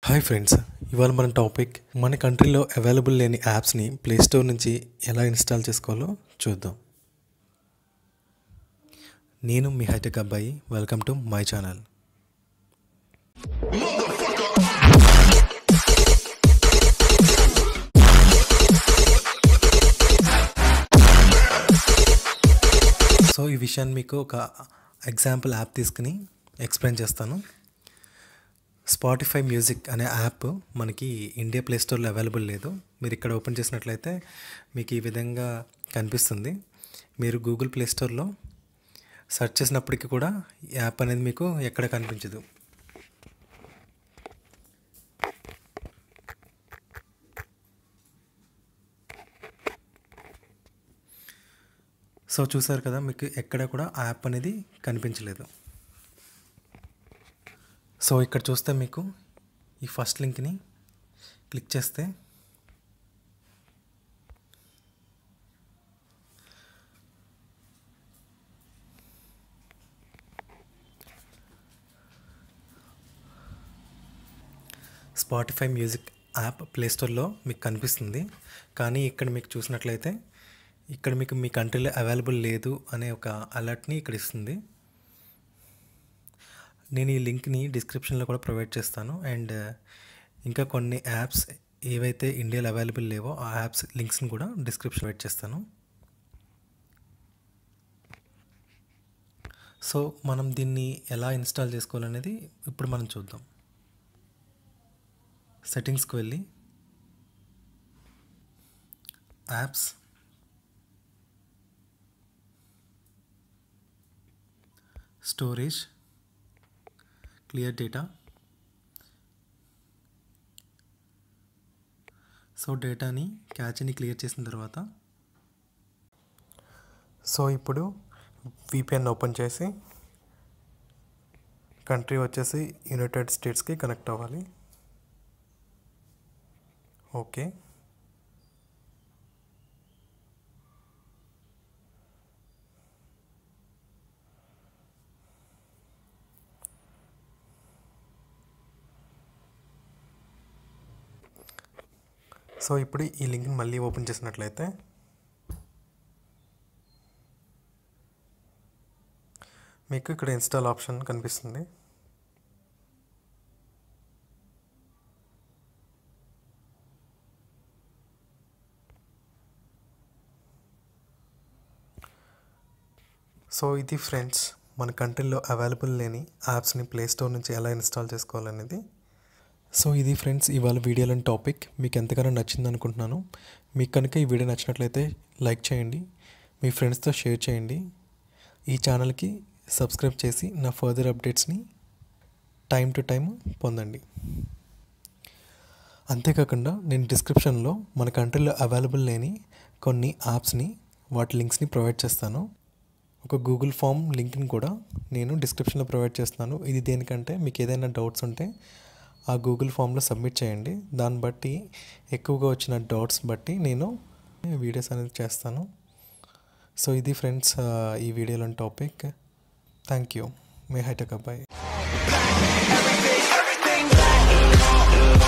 Hi friends ఇవాళ మన topic మన కంట్రీలో అవైలబుల్ లేని యాప్స్ని ప్లేస్టోర్ నుంచి ఎలా ఇన్స్టాల్ చేసుకోవాలో చూద్దాం నేను మీ హైటెక్ అబ్బాయి welcome to my channel so ఈ విషయాన్ని మీకు ఒక ఎగ్జాంపుల్ యాప్ తీసుకుని ఎక్స్ప్లెయిన్ చేస్తాను స్పాటిఫై మ్యూజిక్ అనే యాప్ మనకి ఇండియా ప్లే స్టోర్లో అవైలబుల్ లేదు మీరు ఇక్కడ ఓపెన్ చేసినట్లయితే మీకు ఈ విధంగా కనిపిస్తుంది మీరు గూగుల్ ప్లే స్టోర్లో సెర్చ్ చేసినప్పటికీ కూడా ఈ యాప్ అనేది మీకు ఎక్కడ కనిపించదు సో చూసారు కదా మీకు ఎక్కడ కూడా ఆ యాప్ అనేది కనిపించలేదు సో ఇక్కడ చూస్తే మీకు ఈ ఫస్ట్ లింక్ని క్లిక్ చేస్తే స్పాటిఫై మ్యూజిక్ యాప్ ప్లేస్టోర్లో మీకు కనిపిస్తుంది కానీ ఇక్కడ మీకు చూసినట్లయితే ఇక్కడ మీకు మీ కంట్రీలో అవైలబుల్ లేదు అనే ఒక అలర్ట్ని ఇక్కడ ఇస్తుంది నేను ఈ లింక్ని డిస్క్రిప్షన్లో కూడా ప్రొవైడ్ చేస్తాను అండ్ ఇంకా కొన్ని యాప్స్ ఏవైతే ఇండియాలో అవైలబుల్ లేవో ఆ యాప్స్ లింక్స్ని కూడా డిస్క్రిప్షన్ ప్రొవైడ్ చేస్తాను సో మనం దీన్ని ఎలా ఇన్స్టాల్ చేసుకోవాలనేది ఇప్పుడు మనం చూద్దాం సెట్టింగ్స్కి వెళ్ళి apps storage clear data so డేటాని క్యాచ్ని క్లియర్ చేసిన తర్వాత సో ఇప్పుడు విపిఎన్ ఓపెన్ చేసి కంట్రీ వచ్చేసి యునైటెడ్ స్టేట్స్కి కనెక్ట్ అవ్వాలి ఓకే సో ఇప్పుడు ఈ లింక్ని మళ్ళీ ఓపెన్ చేసినట్లయితే మీకు ఇక్కడ ఇన్స్టాల్ ఆప్షన్ కనిపిస్తుంది సో ఇది ఫ్రెండ్స్ మన కంట్రీలో అవైలబుల్ లేని యాప్స్ని ప్లే స్టోర్ నుంచి ఎలా ఇన్స్టాల్ చేసుకోవాలనేది సో ఇది ఫ్రెండ్స్ ఇవాళ వీడియోలోని టాపిక్ మీకు ఎంతగానో నచ్చింది అనుకుంటున్నాను మీకు కనుక ఈ వీడియో నచ్చినట్లయితే లైక్ చేయండి మీ ఫ్రెండ్స్తో షేర్ చేయండి ఈ ఛానల్కి సబ్స్క్రైబ్ చేసి నా ఫర్దర్ అప్డేట్స్ని టైం టు టైం పొందండి అంతేకాకుండా నేను డిస్క్రిప్షన్లో మన కంట్రీలో అవైలబుల్ లేని కొన్ని యాప్స్ని వాటి లింక్స్ని ప్రొవైడ్ చేస్తాను ఒక గూగుల్ ఫామ్ లింక్ని కూడా నేను డిస్క్రిప్షన్లో ప్రొవైడ్ చేస్తున్నాను ఇది దేనికంటే మీకు ఏదైనా డౌట్స్ ఉంటే ఆ గూగుల్ ఫామ్లో సబ్మిట్ చేయండి దాన్ని బట్టి ఎక్కువగా వచ్చిన డౌట్స్ బట్టి నేను వీడియోస్ అనేది చేస్తాను సో ఇది ఫ్రెండ్స్ ఈ వీడియోలోని టాపిక్ థ్యాంక్ యూ మే హైటెక్ అబ్బాయి everything black.